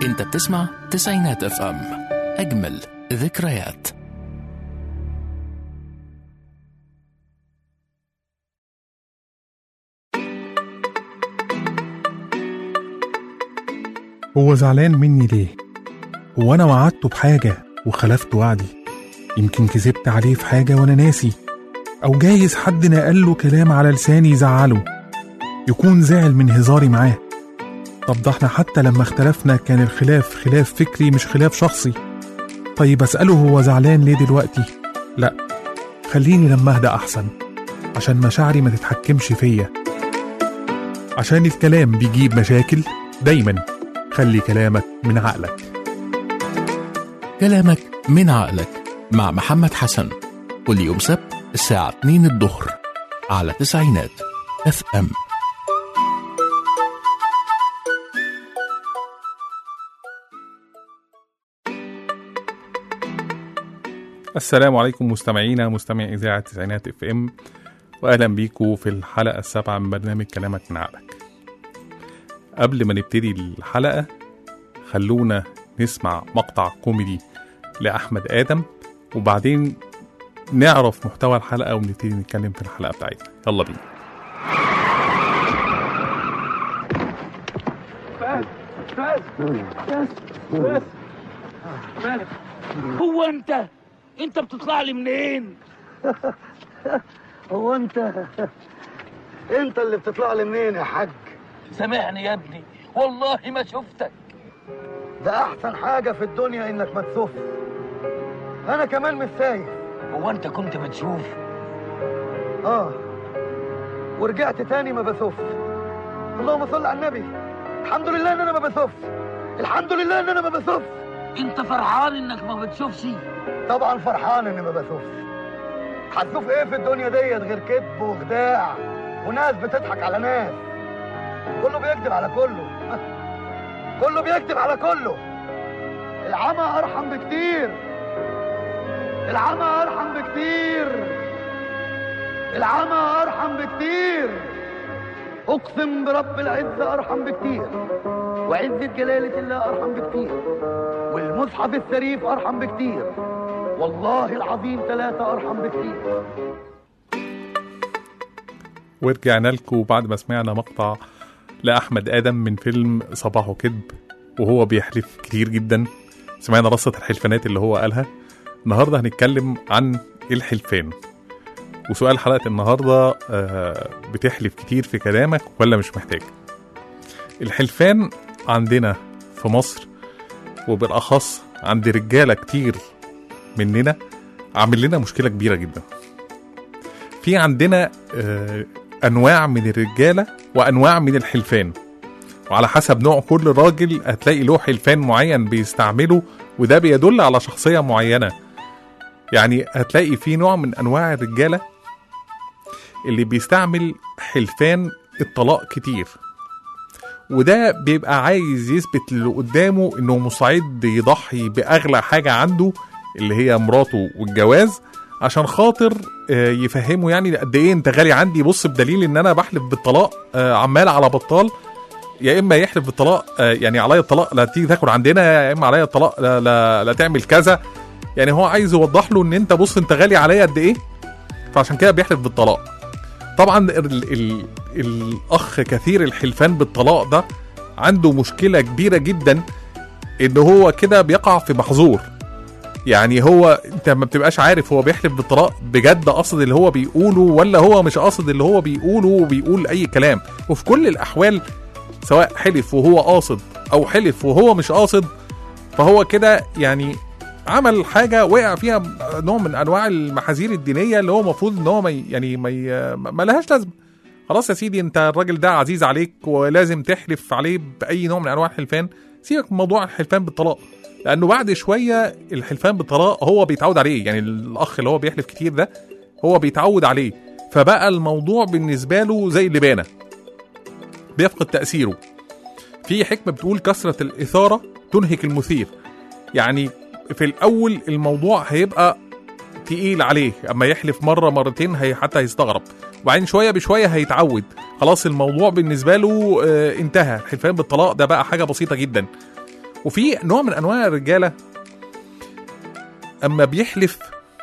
انت بتسمع تسعينات اف ام اجمل ذكريات هو زعلان مني ليه؟ هو أنا وعدته بحاجة وخلفت وعدي يمكن كذبت عليه في حاجة وأنا ناسي أو جايز حد نقل له كلام على لساني يزعله يكون زعل من هزاري معاه طب ده احنا حتى لما اختلفنا كان الخلاف خلاف فكري مش خلاف شخصي طيب أسأله هو زعلان ليه دلوقتي؟ لأ خليني لما أهدى أحسن عشان مشاعري ما تتحكمش فيا عشان الكلام بيجيب مشاكل دايما خلي كلامك من عقلك كلامك من عقلك مع محمد حسن كل يوم سبت الساعة 2 الظهر على تسعينات اف ام السلام عليكم مستمعينا مستمعي إذاعة تسعينات اف ام وأهلا بيكم في الحلقة السابعة من برنامج كلامك من عقلك قبل ما نبتدي الحلقة خلونا نسمع مقطع كوميدي لأحمد آدم وبعدين نعرف محتوى الحلقة ونبتدي نتكلم في الحلقة بتاعتنا يلا بينا مالك هو انت انت بتطلع لي منين هو انت انت اللي بتطلع لي منين يا حاج سامحني يا ابني والله ما شفتك ده احسن حاجه في الدنيا انك ما تسوفش انا كمان مش سايف هو انت كنت بتشوف اه ورجعت تاني ما بسوفش اللهم صل على النبي الحمد لله ان انا ما بسوفش الحمد لله ان انا ما بسوفش انت فرحان انك ما بتشوفش طبعا فرحان اني ما بسوفش هتشوف ايه في الدنيا ديت غير كذب وخداع وناس بتضحك على ناس كله بيكذب على كله كله بيكذب على كله العمى ارحم بكتير العمى ارحم بكتير العمى ارحم بكتير اقسم برب العزه ارحم بكتير وعزه جلاله الله ارحم بكتير والمصحف الشريف ارحم بكتير والله العظيم ثلاثه ارحم بكتير ورجعنا لكم بعد ما سمعنا مقطع لأحمد آدم من فيلم صباحه كذب وهو بيحلف كتير جدا سمعنا رصة الحلفانات اللي هو قالها النهاردة هنتكلم عن الحلفان وسؤال حلقة النهاردة آه، بتحلف كتير في كلامك ولا مش محتاج الحلفان عندنا في مصر وبالأخص عند رجالة كتير مننا عامل لنا مشكلة كبيرة جدا في عندنا آه، أنواع من الرجالة وأنواع من الحلفان وعلى حسب نوع كل راجل هتلاقي له حلفان معين بيستعمله وده بيدل على شخصية معينة يعني هتلاقي في نوع من أنواع الرجالة اللي بيستعمل حلفان الطلاق كتير وده بيبقى عايز يثبت اللي قدامه انه مستعد يضحي باغلى حاجه عنده اللي هي مراته والجواز عشان خاطر آه، يفهمه يعني قد ايه انت غالي عندي بص بدليل ان انا بحلف بالطلاق آه، عمال على بطال يا اما يحلف بالطلاق آه، يعني عليا الطلاق لا تيجي تاكل عندنا يا اما عليا الطلاق لا, لا, لا تعمل كذا يعني هو عايز يوضح له ان انت بص انت غالي عليا قد ايه فعشان كده بيحلف بالطلاق طبعا ال ال الاخ كثير الحلفان بالطلاق ده عنده مشكله كبيره جدا ان هو كده بيقع في محظور يعني هو انت ما بتبقاش عارف هو بيحلف بالطلاق بجد قصد اللي هو بيقوله ولا هو مش قاصد اللي هو بيقوله وبيقول اي كلام وفي كل الاحوال سواء حلف وهو قاصد او حلف وهو مش قاصد فهو كده يعني عمل حاجه وقع فيها نوع من انواع المحاذير الدينيه اللي هو المفروض ان هو ما ي- يعني ما, ي- ما لهاش لازمه خلاص يا سيدي انت الراجل ده عزيز عليك ولازم تحلف عليه باي نوع من انواع الحلفان سيبك من موضوع الحلفان بالطلاق لانه بعد شويه الحلفان بالطلاق هو بيتعود عليه يعني الاخ اللي هو بيحلف كتير ده هو بيتعود عليه فبقى الموضوع بالنسبه له زي اللبانه بيفقد تاثيره في حكمه بتقول كثره الاثاره تنهك المثير يعني في الاول الموضوع هيبقى تقيل عليه اما يحلف مره مرتين هي حتى هيستغرب وبعدين شويه بشويه هيتعود خلاص الموضوع بالنسبه له آه، انتهى الحلفان بالطلاق ده بقى حاجه بسيطه جدا وفي نوع من انواع الرجاله اما بيحلف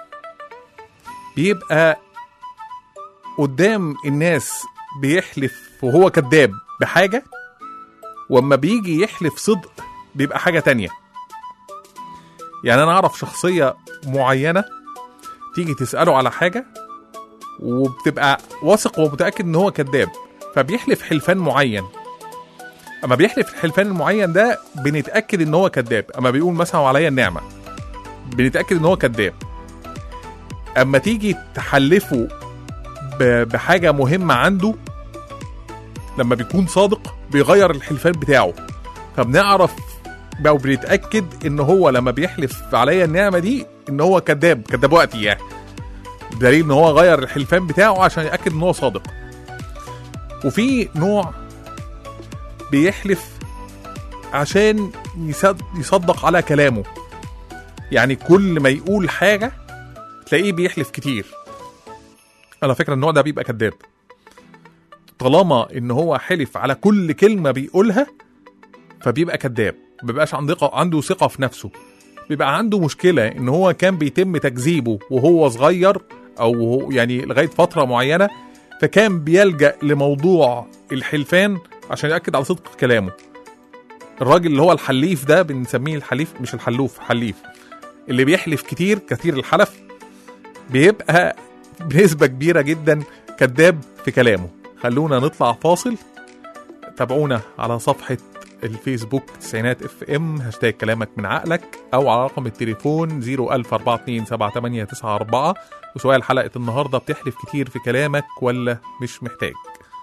بيبقى قدام الناس بيحلف وهو كذاب بحاجه واما بيجي يحلف صدق بيبقى حاجه تانية يعني انا اعرف شخصيه معينه تيجي تساله على حاجه وبتبقى واثق ومتاكد ان هو كذاب فبيحلف حلفان معين اما بيحلف الحلفان المعين ده بنتاكد ان هو كذاب اما بيقول مثلا عليا النعمه بنتاكد ان هو كذاب اما تيجي تحلفه ب- بحاجه مهمه عنده لما بيكون صادق بيغير الحلفان بتاعه فبنعرف او بنتاكد ان هو لما بيحلف عليا النعمه دي ان هو كذاب كذاب وقتي يعني بدليل ان هو غير الحلفان بتاعه عشان ياكد ان هو صادق وفي نوع بيحلف عشان يصد- يصدق على كلامه يعني كل ما يقول حاجه تلاقيه بيحلف كتير على فكره النوع ده بيبقى كذاب طالما ان هو حلف على كل كلمه بيقولها فبيبقى كذاب ما بيبقاش عنده ثقه عنده ثقه في نفسه بيبقى عنده مشكله ان هو كان بيتم تكذيبه وهو صغير او هو- يعني لغايه فتره معينه فكان بيلجا لموضوع الحلفان عشان ياكد على صدق كلامه الراجل اللي هو الحليف ده بنسميه الحليف مش الحلوف حليف اللي بيحلف كتير كتير الحلف بيبقى بنسبه كبيره جدا كذاب في كلامه خلونا نطلع فاصل تابعونا على صفحه الفيسبوك تسعينات اف ام هاشتاج كلامك من عقلك او على رقم التليفون 010427894 وسؤال حلقه النهارده بتحلف كتير في كلامك ولا مش محتاج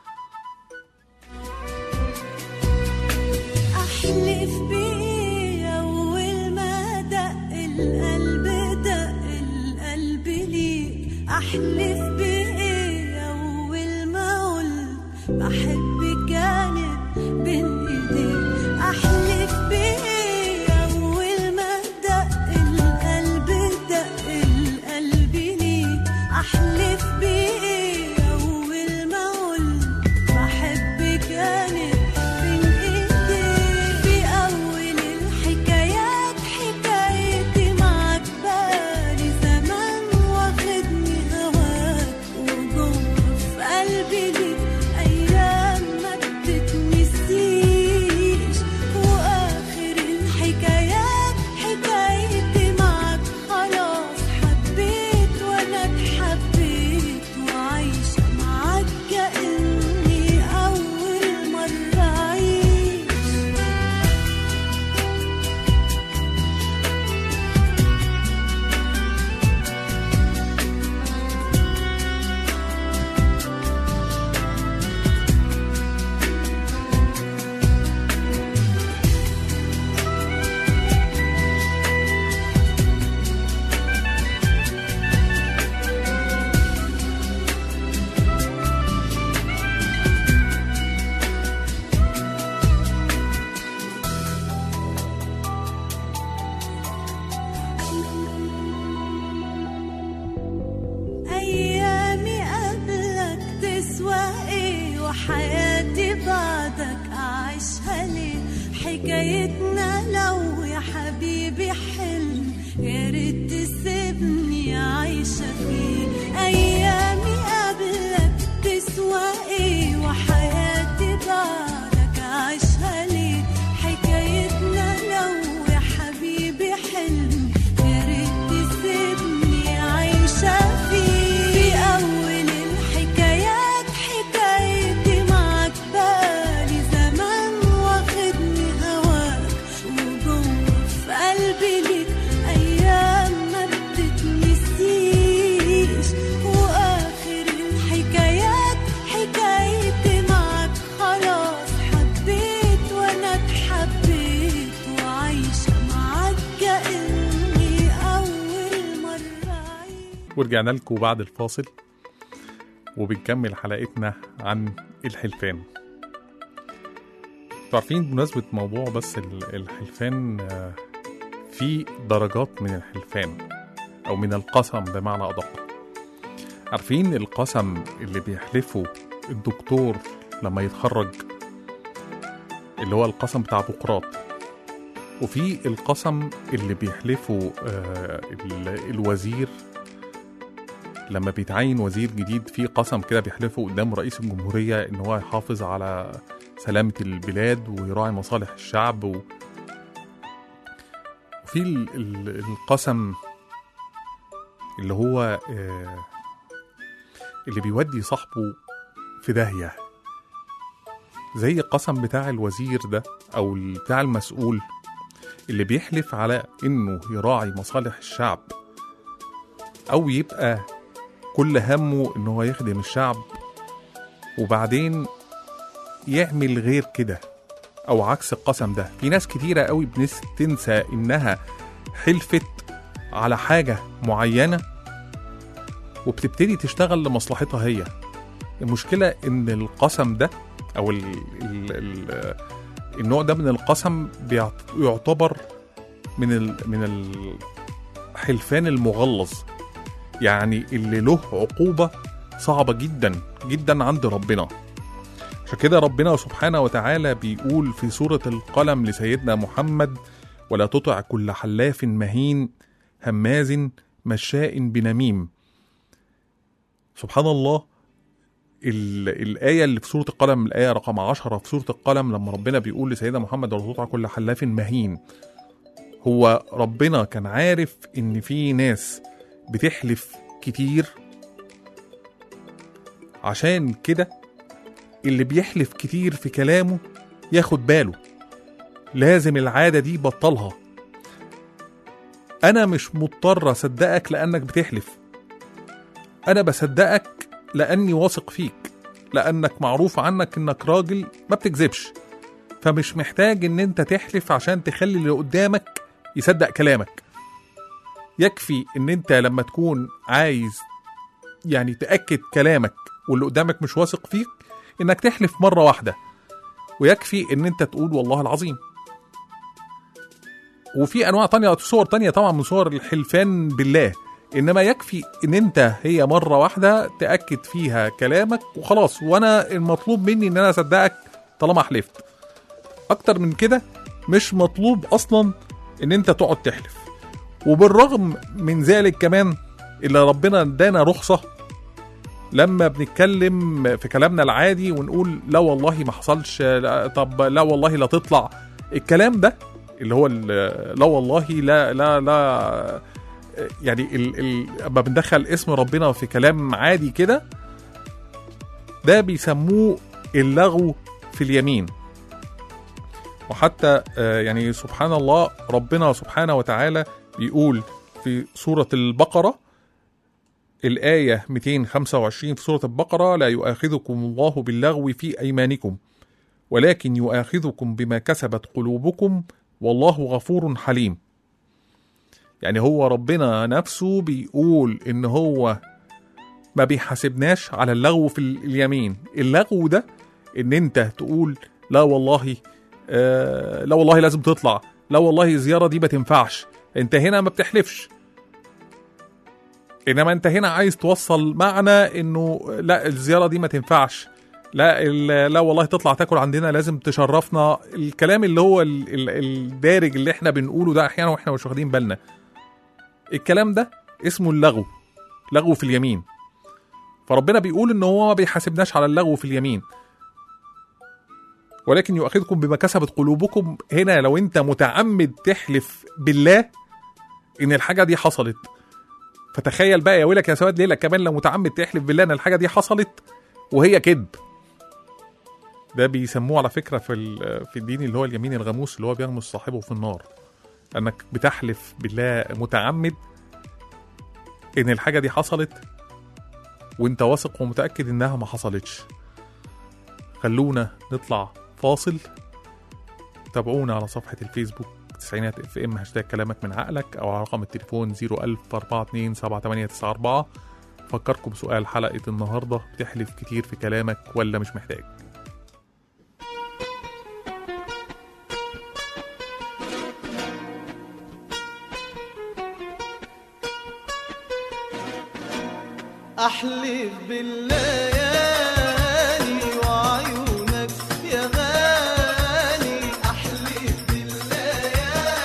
أحلف بيه أول ما دق القلب دق القلب ليك أحلف بيه أول ما قلت بحبك كانت بين إيديك أحلف بيه أول ما دق القلب دق القلب ليك أحلف بيه أول ما قلت بحبك كانت بين ايديك في اول الحكايات حكايتي معاك بقالي زمان واخدني هواك وجوه في قلبي ليك ايام ما بتتنسيش واخر الحكايات حكايتي معاك خلاص حبيت وانا اتحبيت وعايشه معاك كاني اول مره اعيش أيامي قبلك تسوى إيه وحياتي بعدك أعيشها ليه حكايتنا لو يا حبيبي حلم يا ريت تسيبني عايشة فيه أيامي قبلك تسوى إيه وحياتي بعدك أعيشها ليه حكايتنا لو يا حبيبي حلم يا ريت تسيبني عايشة فيه في أول الحكايات حكايتي معاك بقالي زمان واخدني هواك وجوه في قلبي ليك أيام ما بتتنسيش وآخر الحكايات حكايتي معاك خلاص حبيت وأنا اتحبيت وعايشة معاك كأني أول مرة أعيش ورجعنا لكم بعد الفاصل وبنكمل حلقتنا عن الحلفان انتوا عارفين بمناسبة موضوع بس ال- الحلفان آه، في درجات من الحلفان أو من القسم بمعنى أدق عارفين القسم اللي بيحلفه الدكتور لما يتخرج اللي هو القسم بتاع بقراط وفي القسم اللي بيحلفه آه، ال- الوزير لما بيتعين وزير جديد في قسم كده بيحلفه قدام رئيس الجمهورية إن هو يحافظ على سلامة البلاد ويراعي مصالح الشعب و... وفي ال- ال- القسم اللي هو آه، اللي بيودي صاحبه في داهية زي القسم بتاع الوزير ده أو بتاع المسؤول اللي بيحلف على إنه يراعي مصالح الشعب أو يبقى كل همه إن هو يخدم الشعب وبعدين يعمل غير كده أو عكس القسم ده في ناس كتيرة قوي بنس تنسى إنها حلفت على حاجة معينة وبتبتدي تشتغل لمصلحتها هي المشكلة إن القسم ده أو ال ال ال النوع ده من القسم بيعت- يعتبر من ال من الحلفان المغلظ يعني اللي له عقوبة صعبة جدا جدا عند ربنا عشان كده ربنا سبحانه وتعالى بيقول في سورة القلم لسيدنا محمد ولا تطع كل حلاف مهين هماز مشاء بنميم سبحان الله ال- الآية اللي في سورة القلم الآية رقم عشرة في سورة القلم لما ربنا بيقول لسيدنا محمد ولا تطع كل حلاف مهين هو ربنا كان عارف إن في ناس بتحلف كتير عشان كده اللي بيحلف كتير في كلامه ياخد باله لازم العادة دي بطلها أنا مش مضطر أصدقك لأنك بتحلف أنا بصدقك لأني واثق فيك لأنك معروف عنك إنك راجل ما بتكذبش فمش محتاج إن أنت تحلف عشان تخلي اللي قدامك يصدق كلامك يكفي إن أنت لما تكون عايز يعني تأكد كلامك واللي قدامك مش واثق فيك إنك تحلف مرة واحدة ويكفي إن أنت تقول والله العظيم وفي انواع تانية صور تانية طبعا من صور الحلفان بالله انما يكفي ان انت هي مره واحده تاكد فيها كلامك وخلاص وانا المطلوب مني ان انا اصدقك طالما حلفت اكتر من كده مش مطلوب اصلا ان انت تقعد تحلف وبالرغم من ذلك كمان اللي ربنا ادانا رخصه لما بنتكلم في كلامنا العادي ونقول لا والله ما حصلش لا طب لا والله لا تطلع الكلام ده اللي هو ال- لا والله لا لا لا يعني ال ال اما بندخل اسم ربنا في كلام عادي كده ده بيسموه اللغو في اليمين وحتى آه، يعني سبحان الله ربنا سبحانه وتعالى بيقول في سورة البقرة الآية 225 في سورة البقرة لا يؤاخذكم الله باللغو في أيمانكم ولكن يؤاخذكم بما كسبت قلوبكم والله غفور حليم يعني هو ربنا نفسه بيقول ان هو ما بيحاسبناش على اللغو في ال- اليمين اللغو ده ان انت تقول لا والله آه لا والله لازم تطلع لا والله الزيارة دي ما تنفعش انت هنا ما بتحلفش انما انت هنا عايز توصل معنى انه لا الزيارة دي ما تنفعش لا ال- لا والله تطلع تاكل عندنا لازم تشرفنا الكلام اللي هو ال- ال- الدارج اللي احنا بنقوله ده احيانا واحنا مش واخدين بالنا الكلام ده اسمه اللغو لغو في اليمين فربنا بيقول ان هو ما بيحاسبناش على اللغو في اليمين ولكن يؤاخذكم بما كسبت قلوبكم هنا لو انت متعمد تحلف بالله ان الحاجه دي حصلت فتخيل بقى يا ويلك يا سواد ليلك كمان لو متعمد تحلف بالله ان الحاجه دي حصلت وهي كذب ده بيسموه على فكره في ال- في الدين اللي هو اليمين الغموس اللي هو بيغمس صاحبه في النار انك بتحلف بالله متعمد ان الحاجه دي حصلت وانت واثق ومتاكد انها ما حصلتش خلونا نطلع فاصل تابعونا على صفحه الفيسبوك تسعينات اف ام هاشتاج كلامك من عقلك او على رقم التليفون 01042 فكركم بسؤال حلقه النهارده بتحلف كتير في كلامك ولا مش محتاج أحلف بالليالي وعيونك يا غالي أحلف بالليالي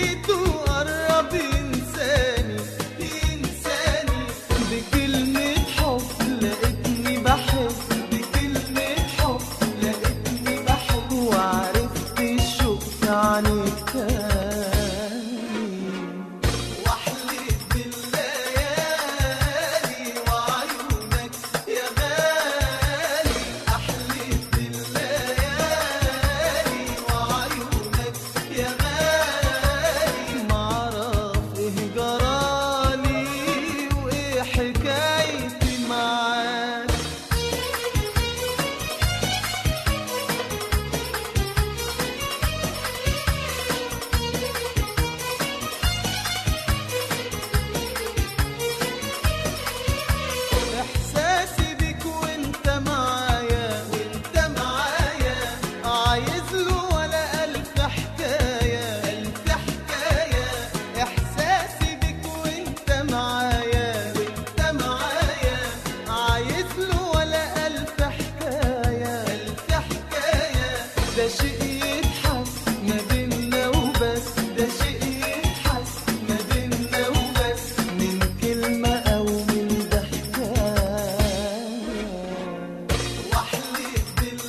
نسيته قرب ينساني ينساني بكلمة حب لقيتني بحب بكلمة حب لقيتني بحب وعرفت الشوق عنك تاني واحلف بالليالي وعيونك يا غالي احلف بالليالي وعيونك يا غالي معرف ايه جرالي وايه حكايتي معاك احساسي بيك وانت معايا وانت معايا عايز له ولا الف حكايه الف حكايه احساسي بيك وانت معايا وانت معايا عايز له ولا الف حكايه الف حكايه ده شيء يتحس ما بينا وبس ده شيء يتحس ما بينا وبس من كلمه او من ضحكه واحلف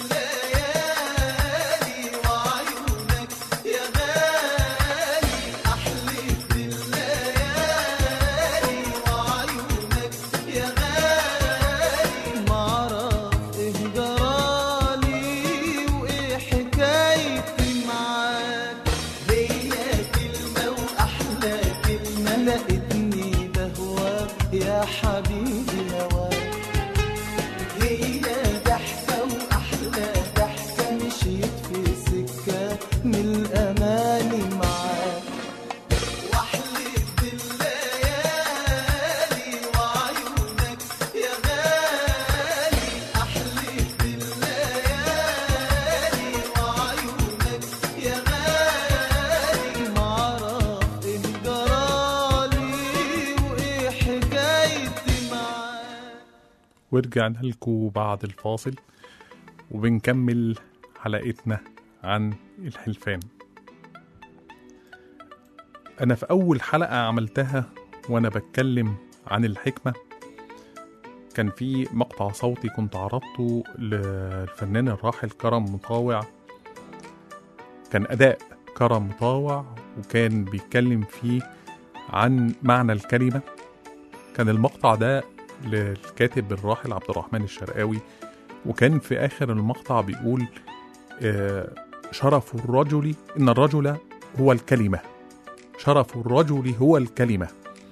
بالليالي وعيونك يا غالي احلف بالليالي وعيونك يا غالي معرف ايه جرالي وايه حكايتي معاك هي كلمة واحلى كلمة لقيتني بهواك يا حبيبي هواك هي ضحكة وأحلى ضحكة مشيت في سكة من الأماني معاك واحلف بالليالي وعيونك يا غالي احلف بالليالي وعيونك يا غالي معرف ايه جرالي وايه حكايتي معاك ورجعنا لكم بعد الفاصل وبنكمل حلقتنا عن الحلفان أنا في أول حلقة عملتها وأنا بتكلم عن الحكمة كان في مقطع صوتي كنت عرضته للفنان الراحل كرم مطاوع كان أداء كرم مطاوع وكان بيتكلم فيه عن معنى الكلمة كان المقطع ده للكاتب الراحل عبد الرحمن الشرقاوي وكان في آخر المقطع بيقول آه، شرف الرجل إن الرجل هو الكلمة شرف الرجل هو الكلمة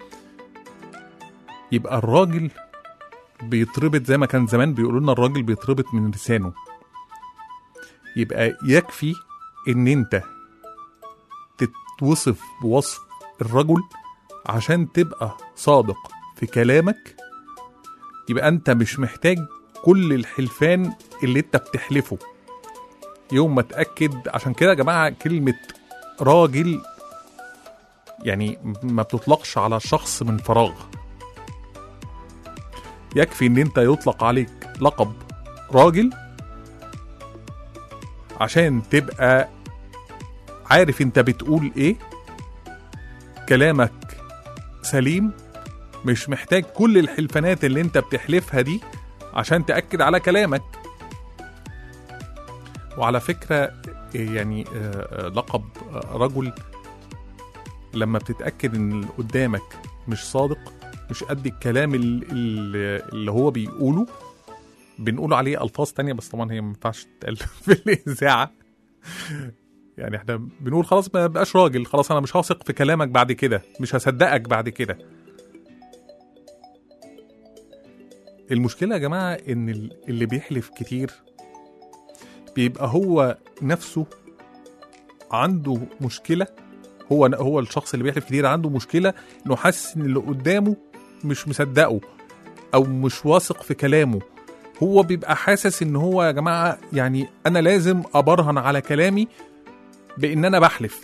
يبقى الراجل بيتربط زي ما كان زمان بيقولوا لنا الراجل بيتربط من لسانه يبقى يكفي ان انت تتوصف بوصف الرجل عشان تبقى صادق في كلامك يبقى انت مش محتاج كل الحلفان اللي انت بتحلفه يوم ما تأكد عشان كده يا جماعة كلمة راجل يعني ما بتطلقش على شخص من فراغ يكفي ان انت يطلق عليك لقب راجل عشان تبقى عارف انت بتقول ايه كلامك سليم مش محتاج كل الحلفانات اللي انت بتحلفها دي عشان تأكد على كلامك وعلى فكرة يعني آه، آه، لقب آه، رجل لما بتتأكد ان اللي قدامك مش صادق مش قد الكلام ال- ال- اللي هو بيقوله بنقول عليه ألفاظ تانية بس طبعا هي ما ينفعش تتقال في الإذاعة يعني احنا بنقول خلاص ما بقاش راجل خلاص انا مش هثق في كلامك بعد كده مش هصدقك بعد كده المشكلة يا جماعة ان ال- اللي بيحلف كتير بيبقى هو نفسه عنده مشكلة هو هو الشخص اللي بيحلف كتير عنده مشكلة انه حاسس ان اللي قدامه مش مصدقه او مش واثق في كلامه هو بيبقى حاسس ان هو يا جماعة يعني انا لازم ابرهن على كلامي بان انا بحلف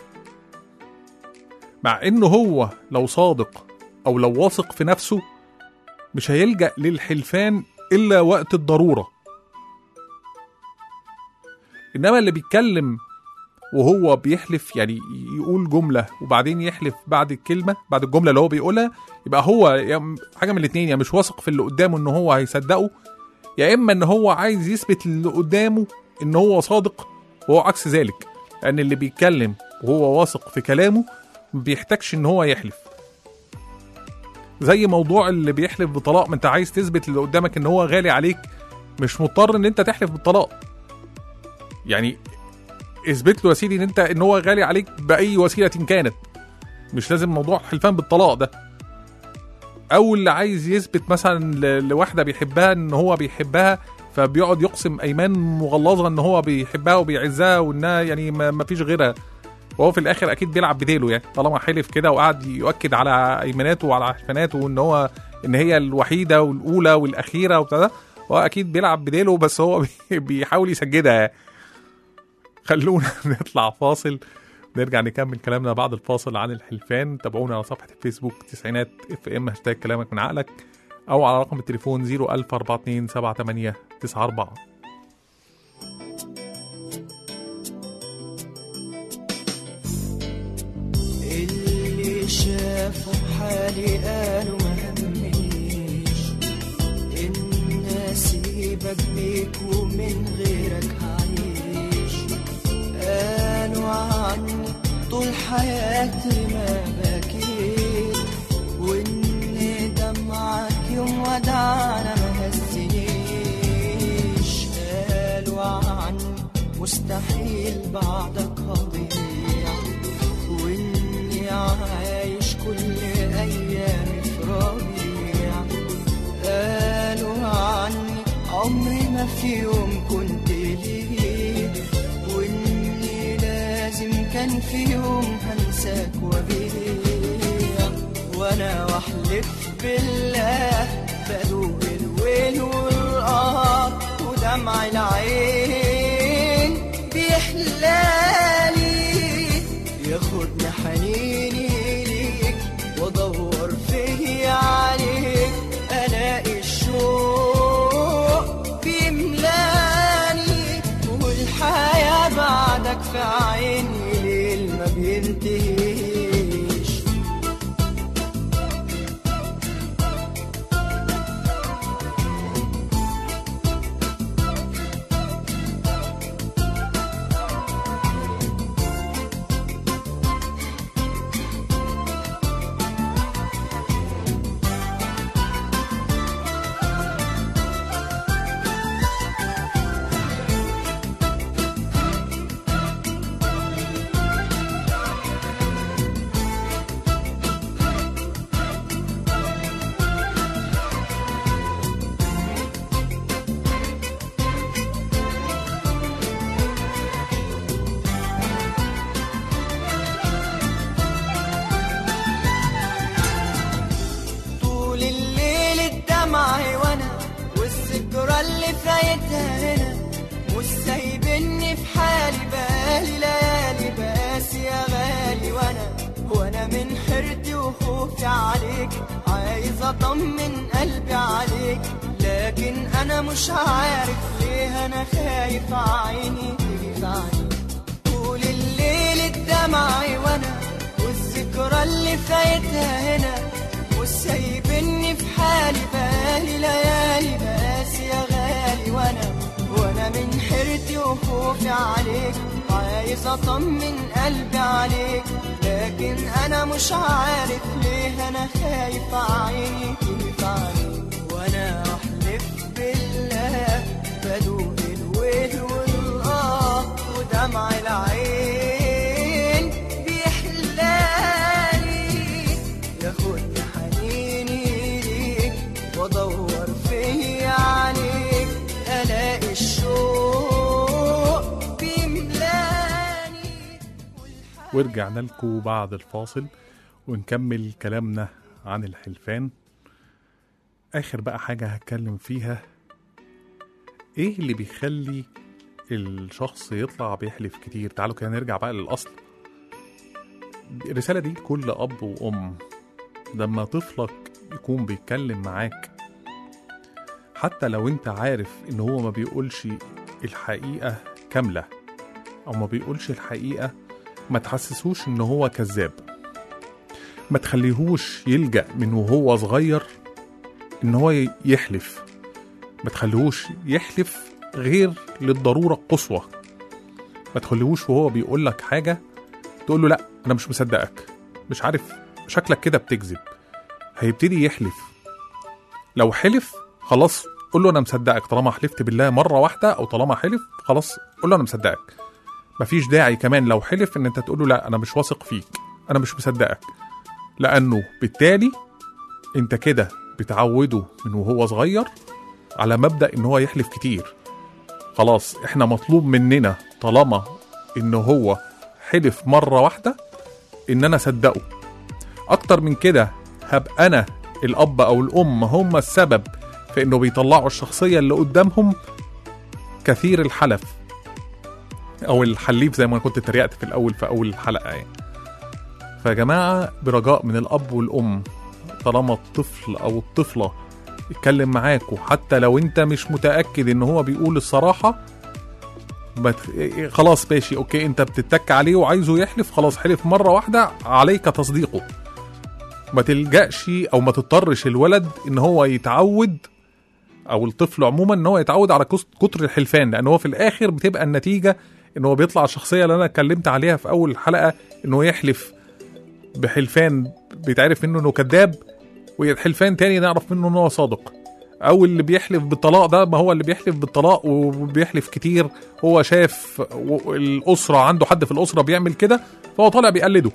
مع انه هو لو صادق او لو واثق في نفسه مش هيلجأ للحلفان الا وقت الضرورة انما اللي بيتكلم وهو بيحلف يعني يقول جمله وبعدين يحلف بعد الكلمه بعد الجمله اللي هو بيقولها يبقى هو يا حاجه من الاثنين يا مش واثق في اللي قدامه ان هو هيصدقه يا اما ان هو عايز يثبت للي قدامه ان هو صادق وهو عكس ذلك لان اللي بيتكلم وهو واثق في كلامه ما بيحتاجش ان هو يحلف زي موضوع اللي بيحلف بطلاق ما انت عايز تثبت اللي قدامك ان هو غالي عليك مش مضطر ان انت تحلف بالطلاق يعني اثبت له يا سيدي ان انت ان هو غالي عليك باي وسيله كانت مش لازم موضوع حلفان بالطلاق ده او اللي عايز يثبت مثلا ل- لواحده بيحبها ان هو بيحبها فبيقعد يقسم ايمان مغلظه ان هو بيحبها وبيعزها وانها يعني ما ما فيش غيرها وهو في الاخر اكيد بيلعب بديله يعني طالما حلف كده وقعد يؤكد على ايماناته وعلى حلفاناته وان هو ان هي الوحيده والاولى والاخيره وبتاع ده هو اكيد بيلعب بديله بس هو بي- بيحاول يسجدها يعني. خلونا نطلع فاصل نرجع نكمل كلامنا بعد الفاصل عن الحلفان تابعونا على صفحة الفيسبوك تسعينات اف ام هاشتاج كلامك من عقلك أو على رقم التليفون 01427 اللي شافوا حالي قالوا ما همنيش إن أسيبك بيك ومن غيرك هعيش قالوا عني طول حياتي ما بكيت وإن دمعك يوم ودعنا ما هزنيش قالوا عني مستحيل بعدك هضيع واني عايش كل ايامي في ربيع قالوا عني عمري ما في يوم كنت ليه واني لازم كان في يوم هنساك وبيع وانا واحلف بالله بدوق الويل والقهر ودمع العين بيحلالي ياخدني حنيني ليك وادور فيا عليك الاقي الشوق بيملاني والحياة بعدك في عيني ليل ما بينتهيش طول الليل الدمع وانا والذكرى اللي فايتها هنا مش سايبني في حالي بالي ليالي بس يا غالي وانا وانا من حيرتي وخوفي عليك عايز اطمن قلبي عليك لكن انا مش عارف ليه انا خايف عيني تيجي في عيني طول الليل الدمع وانا والذكرى اللي فايتها هنا مش سايبني في حالي بالي ليالي بس يا غالي وانا وانا من حيرتي وخوفي عليك عايز اطمن قلبي عليك لكن انا مش عارف ليه انا خايف عيني تيجي في عيني وانا احلف بالله بدوق الويل والاه ودمع العين بيحلالي ياخدني حنيني ليك وادور فيا عليك الاقي الشوق بيملاني ورجعنا لكم بعد الفاصل ونكمل كلامنا عن الحلفان آخر بقى حاجة هتكلم فيها إيه اللي بيخلي الشخص يطلع بيحلف كتير تعالوا كده نرجع بقى للأصل الرسالة دي لكل أب وأم لما طفلك يكون بيتكلم معاك حتى لو انت عارف ان هو ما بيقولش الحقيقة كاملة او ما بيقولش الحقيقه ما تحسسوش ان هو كذاب ما تخليهوش يلجأ من وهو صغير ان هو ي- يحلف ما تخليهوش يحلف غير للضرورة القصوى ما تخليهوش وهو بيقول لك حاجة تقول له لا انا مش مصدقك مش عارف شكلك كده بتكذب هيبتدي يحلف لو حلف خلاص قول له انا مصدقك طالما حلفت بالله مرة واحدة او طالما حلف خلاص قول له انا مصدقك مفيش داعي كمان لو حلف ان انت تقول له لا انا مش واثق فيك انا مش مصدقك لانه بالتالي انت كده بتعوده من وهو صغير على مبدا ان هو يحلف كتير خلاص احنا مطلوب مننا طالما ان هو حلف مره واحده ان انا اصدقه اكتر من كده هبقى انا الاب او الام هم السبب في انه بيطلعوا الشخصيه اللي قدامهم كثير الحلف او الحليف زي ما كنت اتريقت في الاول في اول الحلقه يعني فيا جماعه برجاء من الاب والام طالما الطفل او الطفله يتكلم معاكوا حتى لو انت مش متاكد ان هو بيقول الصراحه بت... خلاص ماشي اوكي انت بتتك عليه وعايزه يحلف خلاص حلف مره واحده عليك تصديقه ما تلجأش او ما تضطرش الولد ان هو يتعود او الطفل عموما ان هو يتعود على كس- كتر الحلفان لان هو في الاخر بتبقى النتيجه ان هو بيطلع الشخصيه اللي انا اتكلمت عليها في اول الحلقه انه يحلف بحلفان بيتعرف منه انه كذاب وحلفان تاني نعرف منه ان هو صادق او اللي بيحلف بالطلاق ده ما هو اللي بيحلف بالطلاق وبيحلف كتير هو شاف و- الاسره عنده حد في الاسره بيعمل كده فهو طالع بيقلده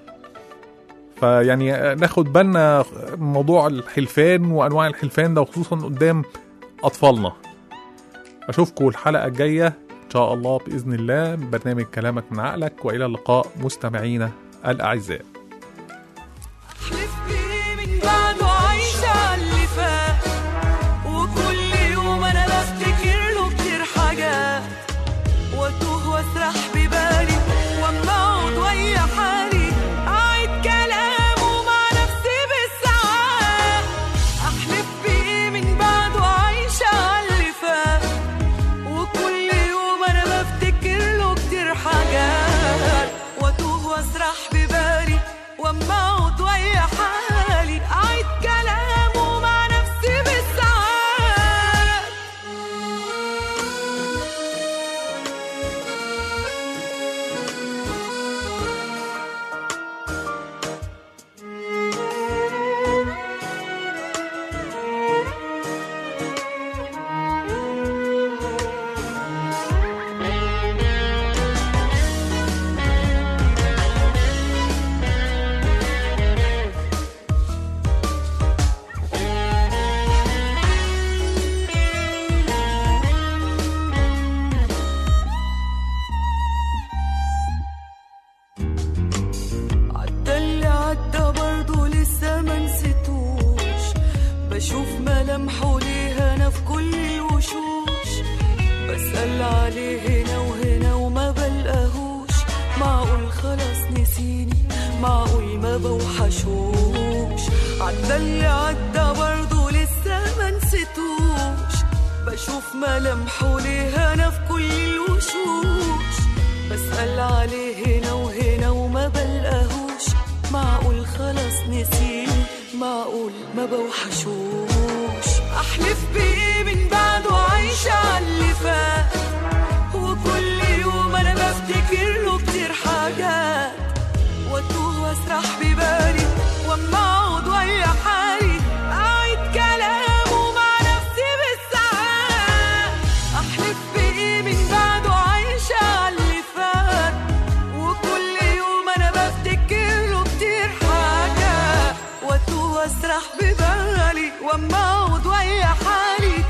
فيعني ناخد بالنا من موضوع الحلفان وانواع الحلفان ده وخصوصا قدام اطفالنا اشوفكم الحلقه الجايه ان شاء الله باذن الله من برنامج كلامك من عقلك والى اللقاء مستمعينا الاعزاء احلف بيه من بعده عايشة على اللي فات وكل يوم انا بفتكر له كتير حاجات واتوه واسرح ببالي واما اقعد ويا حالي اعيد كلامه مع نفسي بالساعات احلف بيه من بعده عايشة على اللي فات وكل يوم انا بفتكر له كتير حاجات واتوه واسرح ببالي واما اقعد ويا حالي اعيد كلامه مع نفسي بالساعات عدى اللي عدى برضه لسه ما نسيتوش بشوف ملامحه ليه انا في كل الوشوش بسأل عليه هنا وهنا وما بلقاهوش معقول خلاص نسيني معقول ما بوحشوش عدى اللي عدى برضه لسه ما نسيتوش بشوف ملامحه ليه انا في كل الوشوش بسأل عليه هنا وهنا وما بلقاهوش معقول خلاص نسيني معقول ما بوحشوش احلف بيه من بعده عايشة على اللي فات وكل يوم انا بفتكر له كتير حاجات واتوه واسرح ببالي واما اقعد ويا حالي اعيد كلامه مع نفسي بالساعات احلف بايه من بعده عايشه على اللي فات وكل يوم انا بفتكر له كتير حاجات واتوه واسرح ببالي واما اقعد ويا حالي